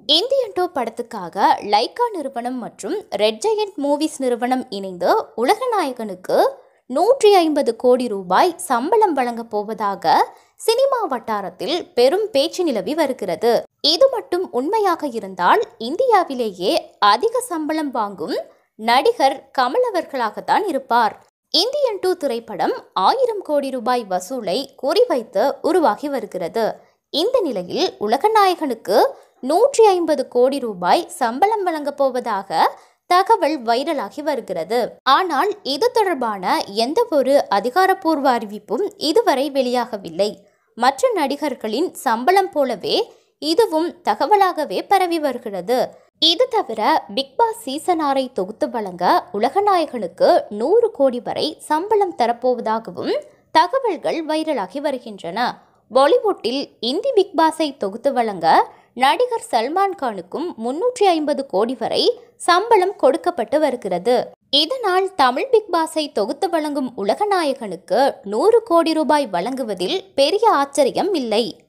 Indian two படத்துக்காக Lyca நிறுவனம் மற்றும் ரெட் ஜெயண்ட் மூவிஸ் நிறுவனம் இணைந்து உலகநாயகனுக்கு நூற்றி ஐம்பது கோடி ரூபாய் சம்பளம் வழங்கப் போவதாக சினிமா வட்டாரத்தில் பெரும் பேச்சு நிலவி வருகிறது இது மட்டும் உண்மையாக இருந்தால் இந்தியாவிலேயே அதிக சம்பளம் வாங்கும் நடிகர் கமல் அவர்களாகத்தான் இருப்பார் இந்தியன் டூ திரைப்படம் ஆயிரம் கோடி ரூபாய் வசூலை குறிவைத்து உருவாகி வருகிறது இந்த நிலையில் உலகநாயகனுக்கு நூற்றி ஐம்பது கோடி ரூபாய் சம்பளம் வழங்கப் போவதாக தகவல் வைரலாகி வருகிறது ஆனால் இது தொடர்பான எந்த ஒரு அதிகாரப்பூர்வ அறிவிப்பும் இதுவரை வெளியாகவில்லை மற்ற நடிகர்களின் சம்பளம் போலவே இதுவும் தகவலாகவே பரவி வருகிறது இது தவிர பிக் பாஸ் சீசன் ஆறை தொகுத்து வழங்க உலகநாயகனுக்கு நூறு கோடி வரை சம்பளம் தரப்போவதாகவும் தகவல்கள் வைரலாகி வருகின்றன பாலிவுட்டில் இந்தி பிக் பாஸை தொகுத்து வழங்க நடிகர் சல்மான் கானுக்கும் முன்னூற்றி ஐம்பது கோடி வரை சம்பளம் கொடுக்கப்பட்டு வருகிறது இதனால் தமிழ் பிக் பாஸை தொகுத்து வழங்கும் உலகநாயகனுக்கு நூறு கோடி ரூபாய் வழங்குவதில் பெரிய ஆச்சரியம் இல்லை